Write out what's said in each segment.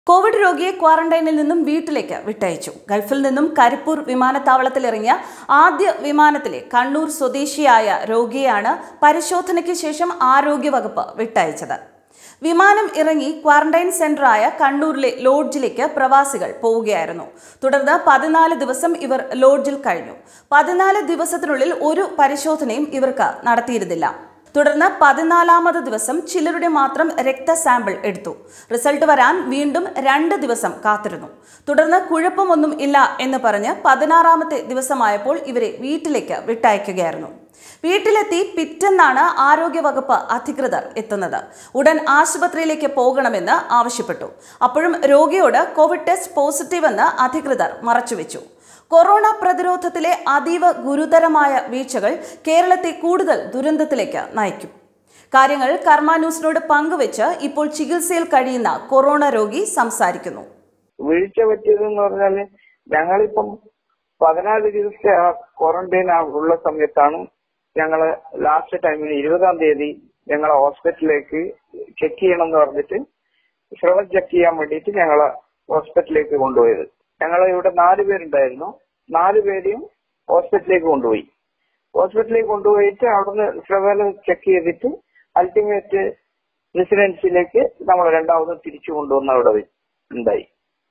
Covid രോഗിയെ ക്വാറന്റൈനിൽ നിന്നും വീട്ടിലേക്ക് വിട്ടയച്ചു ഗൾഫിൽ നിന്നും കരിപ്പൂർ വിമാനത്താവളത്തിൽ ഇറങ്ങിയ ആദ്യ വിമാനത്തിലെ കണ്ണൂർ സ്വദേശിയായ രോഗിയെയാണ് പരിശോധനയ്ക്ക് ശേഷം ആരോഗ്യവകുപ്പ് വിട്ടയച്ചത് വിമാനം ഇറങ്ങി ക്വാറന്റൈൻ സെന്ററായ കണ്ണൂരിലെ ലോഡ്ജിലേക്ക് പ്രവാസികൾ പോവുകയായിരുന്നു തുടർന്ന് പതിനാല് ദിവസം ഇവർ ലോഡ്ജിൽ കഴിഞ്ഞു പതിനാല് ദിവസത്തിനുള്ളിൽ ഒരു പരിശോധനയും ഇവർക്ക് നടത്തിയിരുന്നില്ല തുടർന്ന് പതിനാലാമത് ദിവസം ചിലരുടെ മാത്രം രക്തസാമ്പിൾ എടുത്തു റിസൾട്ട് വരാൻ വീണ്ടും രണ്ട് ദിവസം കാത്തിരുന്നു തുടർന്ന് കുഴപ്പമൊന്നും ഇല്ല എന്ന് പറഞ്ഞ് പതിനാറാമത്തെ ദിവസമായപ്പോൾ ഇവരെ വീട്ടിലേക്ക് വിട്ടയക്കുകയായിരുന്നു വീട്ടിലെത്തി പിറ്റെന്നാണ് ആരോഗ്യവകുപ്പ് അധികൃതർ എത്തുന്നത് ഉടൻ ആശുപത്രിയിലേക്ക് പോകണമെന്ന് ആവശ്യപ്പെട്ടു അപ്പോഴും രോഗിയോട് കോവിഡ് ടെസ്റ്റ് പോസിറ്റീവ് എന്ന് അധികൃതർ മറച്ചുവെച്ചു കൊറോണ പ്രതിരോധത്തിലെ അതീവ ഗുരുതരമായ വീഴ്ചകൾ കേരളത്തെ കൂടുതൽ ദുരന്തത്തിലേക്ക് നയിക്കും കാര്യങ്ങൾ കർമ്മ ന്യൂസിനോട് പങ്കുവെച്ച് ഇപ്പോൾ ചികിത്സയിൽ കഴിയുന്ന കൊറോണ രോഗി സംസാരിക്കുന്നു വീഴ്ച പറ്റിയതെന്ന് പറഞ്ഞാല് ഞങ്ങളിപ്പം പതിനാല് ദിവസത്തെ ആ ക്വാറന്റൈൻ ഉള്ള സമയത്താണ് ഞങ്ങള് ലാസ്റ്റ് ടൈമിന് ഇരുപതാം തീയതി ഞങ്ങളെ ഹോസ്പിറ്റലിലേക്ക് ചെക്ക് ചെയ്യണം എന്ന് പറഞ്ഞിട്ട് ശ്രവം ചെക്ക് ചെയ്യാൻ വേണ്ടിയിട്ട് ഞങ്ങളെ ഹോസ്പിറ്റലിലേക്ക് കൊണ്ടുപോയത് ഞങ്ങൾ ഇവിടെ നാല് പേരുണ്ടായിരുന്നു നാല് പേരെയും ഹോസ്പിറ്റലിലേക്ക് കൊണ്ടുപോയി ഹോസ്പിറ്റലിലേക്ക് കൊണ്ടുപോയിട്ട് അവിടുന്ന് ശ്രവല ചെക്ക് ചെയ്തിട്ട് അൾട്ടിമേറ്റ് റെസിഡൻസിലേക്ക് നമ്മൾ രണ്ടാമത് തിരിച്ചു കൊണ്ടുവന്ന് അവിടെ വെ- ഉണ്ടായി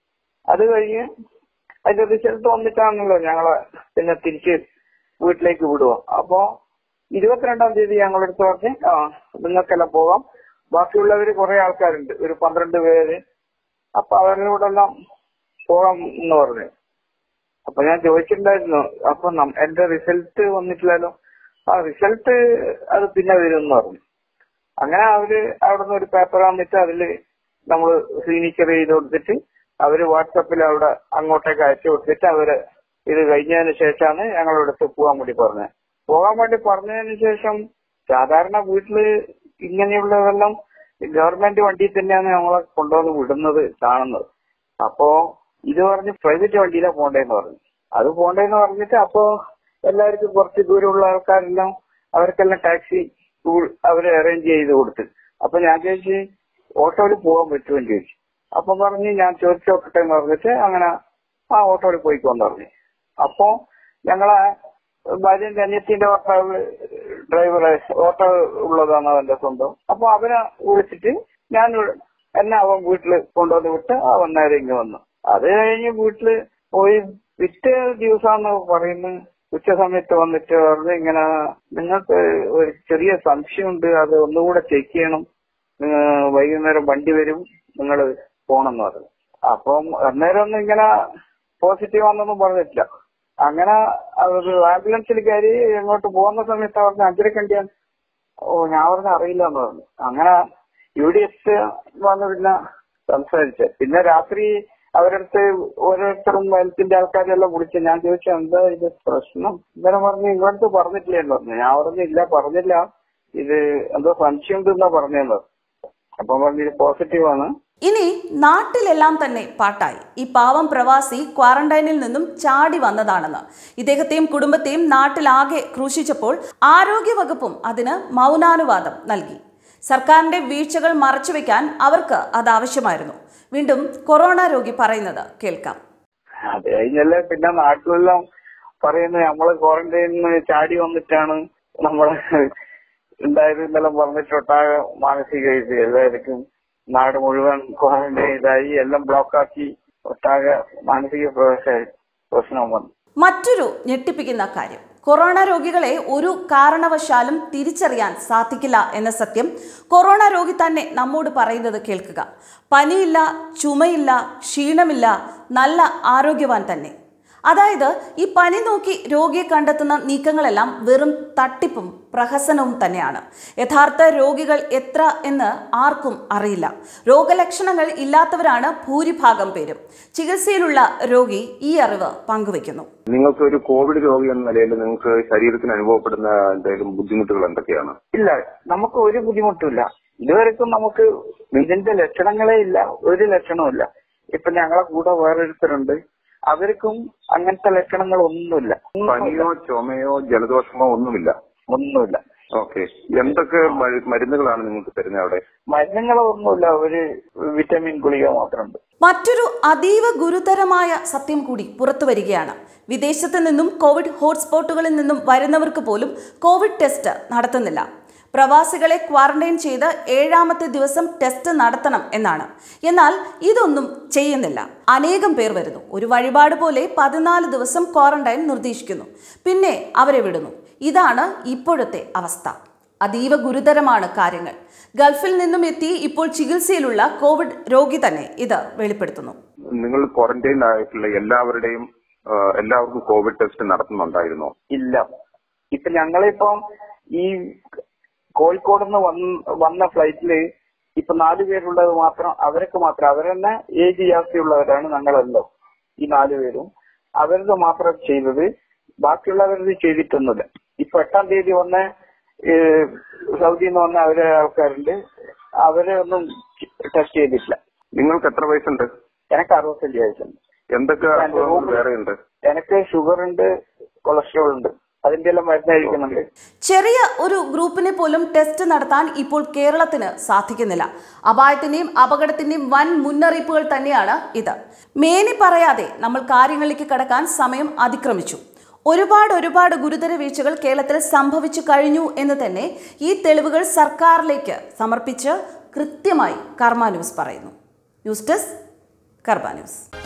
അത് കഴിഞ്ഞ് അതിന്റെ റിസൾട്ട് വന്നിട്ടാണല്ലോ ഞങ്ങളെ പിന്നെ തിരിച്ച് വീട്ടിലേക്ക് വിടുക അപ്പോ ഇരുപത്തിരണ്ടാം തീയതി ഞങ്ങളെടുത്ത് പറഞ്ഞ് ആ നിങ്ങൾക്കെല്ലാം പോകാം ബാക്കിയുള്ളവര് കുറെ ആൾക്കാരുണ്ട് ഒരു പന്ത്രണ്ട് പേര് അപ്പൊ അവരോടെല്ലാം പോകാം എന്ന് പറഞ്ഞു അപ്പൊ ഞാൻ ചോദിച്ചിട്ടുണ്ടായിരുന്നു അപ്പൊ നം- എന്റെ റിസൾട്ട് വന്നിട്ടില്ലല്ലോ ആ റിസൾട്ട് അത് പിന്നെ വരും എന്ന് പറഞ്ഞു അങ്ങനെ അവര് അവിടുന്ന് ഒരു പേപ്പർ വന്നിട്ട് അതില് നമ്മൾ സിഗ്നേച്ചർ ചെയ്ത് കൊടുത്തിട്ട് അവര് വാട്സപ്പിൽ അവിടെ അങ്ങോട്ടേക്ക് അയച്ചു കൊടുത്തിട്ട് അവര് ഇത് കഴിഞ്ഞതിന് ശേഷമാണ് ഞങ്ങളുടെ അടുത്ത് പോകാൻ വേണ്ടി പറഞ്ഞത് പോകാൻ വേണ്ടി പറഞ്ഞതിന് ശേഷം സാധാരണ വീട്ടില് ഇങ്ങനെയുള്ളതെല്ലാം ഗവൺമെന്റ് വണ്ടിയിൽ തന്നെയാണ് നമ്മളെ കൊണ്ടുവന്ന് വിടുന്നത് കാണുന്നത് അപ്പോ ഇത് പറഞ്ഞ് പ്രൈവറ്റ് വണ്ടിയിലാണ് പോണ്ടേന്ന് പറഞ്ഞു അത് പോണ്ടേന്ന് പറഞ്ഞിട്ട് അപ്പോ എല്ലാവർക്കും കുറച്ച് ദൂരമുള്ള ആൾക്കാരെല്ലാം അവർക്കെല്ലാം ടാക്സി അവര് അറേഞ്ച് ചെയ്ത് കൊടുത്ത് അപ്പൊ ഞാൻ ചോദിച്ചു ഓട്ടോയിൽ പോകാൻ പറ്റുമെന്ന് ചോദിച്ചു അപ്പൊ പറഞ്ഞ് ഞാൻ ചോദിച്ചു നോക്കട്ടെ എന്ന് പറഞ്ഞിട്ട് അങ്ങനെ ആ ഓട്ടോയിൽ പോയിക്കോന്ന് പറഞ്ഞു അപ്പോ ഞങ്ങളെ ഭാര്യന്റെ അനിയത്തിന്റെ ഭർത്താവ് ഡ്രൈവറെ ഓട്ടോ ഉള്ളതാണ് അവന്റെ സ്വന്തം അപ്പൊ അവനെ വിളിച്ചിട്ട് ഞാൻ ഇവിടെ- എന്നെ അവൻ വീട്ടില് കൊണ്ടുവന്ന് വിട്ട് അവൻ നേരെ ഇങ്ങ് വന്നു അത് കഴിഞ്ഞ് വീട്ടില് പോയി പിറ്റേ ദിവസമാന്ന് പറയുന്നത് ഉച്ച സമയത്ത് വന്നിട്ട് പറഞ്ഞു ഇങ്ങനെ നിങ്ങൾക്ക് ഒരു ചെറിയ സംശയമുണ്ട് അത് ഒന്നുകൂടെ ചെക്ക് ചെയ്യണം ഏഹ് വൈകുന്നേരം വണ്ടി വരും നിങ്ങൾ പോണം എന്ന് പറഞ്ഞു അപ്പം അന്നേരം ഒന്നും ഇങ്ങനെ പോസിറ്റീവ് ആണെന്നൊന്നും പറഞ്ഞിട്ടില്ല അങ്ങനെ ഒരു ആംബുലൻസിൽ കയറി എങ്ങോട്ട് പോകുന്ന സമയത്ത് പറഞ്ഞ അഞ്ചരക്കണ്ടിയാണ് ഓ ഞാൻ പറഞ്ഞ അറിയില്ല എന്ന് പറഞ്ഞു അങ്ങനെ യു ഡി എസ് വന്ന് പിന്നെ സംസാരിച്ച് പിന്നെ രാത്രി അവരടുത്ത് ഓരോരുത്തരും ഹെൽത്തിന്റെ ആൾക്കാരെല്ലാം വിളിച്ച് ഞാൻ ചോദിച്ചു എന്താ ഇത് പ്രശ്നം ഇങ്ങനെ പറഞ്ഞു ഇങ്ങോട്ട് പറഞ്ഞിട്ടില്ല എന്ന് പറഞ്ഞു ഞാൻ പറഞ്ഞു ഇല്ല പറഞ്ഞില്ല ഇത് എന്തോ സംശയം ഉണ്ടെന്നാ പറഞ്ഞതെന്ന് അപ്പൊ പറഞ്ഞു ഇത് പോസിറ്റീവ് ആണ് ഇനി നാട്ടിലെല്ലാം തന്നെ പാട്ടായി ഈ പാവം പ്രവാസി ക്വാറന്റൈനിൽ നിന്നും ചാടി വന്നതാണെന്ന് ഇദ്ദേഹത്തെയും കുടുംബത്തെയും നാട്ടിലാകെ ക്രൂശിച്ചപ്പോൾ ആരോഗ്യവകുപ്പും അതിന് മൗനാനുവാദം നൽകി സർക്കാരിന്റെ വീഴ്ചകൾ മറച്ചുവെക്കാൻ അവർക്ക് അത് ആവശ്യമായിരുന്നു വീണ്ടും കൊറോണ രോഗി പറയുന്നത് കേൾക്കാം അത് കഴിഞ്ഞല്ലേ പിന്നെ നാട്ടിലെല്ലാം പറയുന്നത് നമ്മള് ക്വാറന്റൈനിൽ ചാടി വന്നിട്ടാണ് നമ്മള് ഉണ്ടായിരുന്നെല്ലാം പറഞ്ഞിട്ടൊട്ടാകെ മാനസിക ഇത് എല്ലാവർക്കും നാട് മുഴുവൻ ക്വാറന്റൈൻ ഇതായി എല്ലാം ബ്ലോക്കാക്കി ഒട്ടാകെ മാനസിക പ്രശ്ന- പ്രശ്നം വന്നു മറ്റൊരു ഞെട്ടിപ്പിക്കുന്ന കാര്യം കൊറോണ രോഗികളെ ഒരു കാരണവശാലും തിരിച്ചറിയാൻ സാധിക്കില്ല എന്ന സത്യം കൊറോണ രോഗി തന്നെ നമ്മോട് പറയുന്നത് കേൾക്കുക പനിയില്ല ചുമയില്ല ക്ഷീണമില്ല നല്ല ആരോഗ്യവാൻ തന്നെ അതായത് ഈ പനി നോക്കി രോഗിയെ കണ്ടെത്തുന്ന നീക്കങ്ങളെല്ലാം വെറും തട്ടിപ്പും പ്രഹസനവും തന്നെയാണ് യഥാർത്ഥ രോഗികൾ എത്ര എന്ന് ആർക്കും അറിയില്ല രോഗലക്ഷണങ്ങൾ ഇല്ലാത്തവരാണ് ഭൂരിഭാഗം പേരും ചികിത്സയിലുള്ള രോഗി ഈ അറിവ് പങ്കുവെക്കുന്നു നിങ്ങൾക്ക് ഒരു കോവിഡ് രോഗി എന്ന നിലയിൽ നിങ്ങൾക്ക് ശരീരത്തിന് അനുഭവപ്പെടുന്ന എന്തെങ്കിലും ബുദ്ധിമുട്ടുകൾ എന്തൊക്കെയാണ് ഇല്ല നമുക്ക് ഒരു ബുദ്ധിമുട്ടുമില്ല ഇതുവരെക്കും നമുക്ക് ഇതിന്റെ ലക്ഷണങ്ങളേ ഇല്ല ഒരു ലക്ഷണവും ഇല്ല ഇപ്പൊ ഞങ്ങളെ കൂടെ വേറൊരുത്തരുണ്ട് അവർക്കും അങ്ങനത്തെ ലക്ഷണങ്ങൾ ഒന്നുമില്ല പനിയോ ചുമയോ ജലദോഷമോ ഒന്നുമില്ല ഒന്നുമില്ല ഓക്കെ എന്തൊക്കെ മരു- മരുന്നുകളാണ് നിങ്ങൾക്ക് തരുന്നത് അവിടെ മരുന്നുകളൊന്നുമില്ല ഒരു വിറ്റമിൻ ഗുളിക മാത്രമുണ്ട് മറ്റൊരു അതീവ ഗുരുതരമായ സത്യം കൂടി പുറത്തു വരികയാണ് വിദേശത്ത് നിന്നും കോവിഡ് ഹോട്ട്സ്പോട്ടുകളിൽ നിന്നും വരുന്നവർക്ക് പോലും കോവിഡ് ടെസ്റ്റ് നടത്തുന്നില്ല പ്രവാസികളെ ക്വാറന്റൈൻ ചെയ്ത് ഏഴാമത്തെ ദിവസം ടെസ്റ്റ് നടത്തണം എന്നാണ് എന്നാൽ ഇതൊന്നും ചെയ്യുന്നില്ല അനേകം പേർ വരുന്നു ഒരു വഴിപാട് പോലെ പതിനാല് ദിവസം ക്വാറന്റൈൻ നിർദ്ദേശിക്കുന്നു പിന്നെ അവരെ വിടുന്നു ഇതാണ് ഇപ്പോഴത്തെ അവസ്ഥ അതീവ ഗുരുതരമാണ് കാര്യങ്ങൾ ഗൾഫിൽ നിന്നും എത്തി ഇപ്പോൾ ചികിത്സയിലുള്ള കോവിഡ് രോഗി തന്നെ ഇത് വെളിപ്പെടുത്തുന്നു നിങ്ങൾ ക്വാറന്റൈൻ ആയിട്ടുള്ള എല്ലാവരുടെയും ആ, എല്ലാവർക്കും കോവിഡ് ടെസ്റ്റ് നടത്തുന്നുണ്ടായിരുന്നോ ഇല്ല ഇപ്പൊ ഞങ്ങളിപ്പം ഈ കോഴിക്കോട് നിന്ന് വന്ന ഫ്ലൈറ്റില് ഇപ്പൊ നാലു പേരുള്ളത് മാത്രം അവർക്ക് മാത്രം അവരെന്നെ ഏജ് ജാസ്തിയുള്ളവരാണ് ഞങ്ങളല്ലോ ഈ നാലു പേരും അവരത് മാത്രം ചെയ്തത് ബാക്കിയുള്ളവരത് ചെയ്തിട്ടൊന്നുമില്ല ഇപ്പൊ എട്ടാം തീയതി വന്ന ഏഹ്, സൗദിയിൽ നിന്ന് വന്ന അവരെ ആൾക്കാരുണ്ട് അവരെ ഒന്നും ടെസ്റ്റ് ചെയ്തിട്ടില്ല നിങ്ങൾക്ക് എത്ര വയസ്സുണ്ട് എനിക്ക് അറുപത്തഞ്ച് വയസ്സുണ്ട് എന്തൊക്കെ അസുഖങ്ങൾ വേറെ ഉണ്ട് എനിക്ക് ഷുഗർ ഉണ്ട് കൊളസ്ട്രോൾ ഉണ്ട് അതിന്റെ എല്ലാം മരുന്ന് കഴിക്കുന്നുണ്ട് ചെറിയ ഒരു ഗ്രൂപ്പിനെ പോലും ടെസ്റ്റ് നടത്താൻ ഇപ്പോൾ കേരളത്തിന് സാധിക്കുന്നില്ല അപായത്തിന്റെയും അപകടത്തിന്റെയും വൻ മുന്നറിയിപ്പുകൾ തന്നെയാണ് ഇത് മേനി പറയാതെ നമ്മൾ കാര്യങ്ങളിലേക്ക് കടക്കാൻ സമയം അതിക്രമിച്ചു ഒരുപാട് ഒരുപാട് ഗുരുതര വീഴ്ചകൾ കേരളത്തിൽ സംഭവിച്ചു കഴിഞ്ഞു എന്ന് തന്നെ ഈ തെളിവുകൾ സർക്കാരിലേക്ക് സമർപ്പിച്ച് കൃത്യമായി കർമ്മ ന്യൂസ് പറയുന്നു ന്യൂസ് ഡെസ്ക് കർമ്മ ന്യൂസ്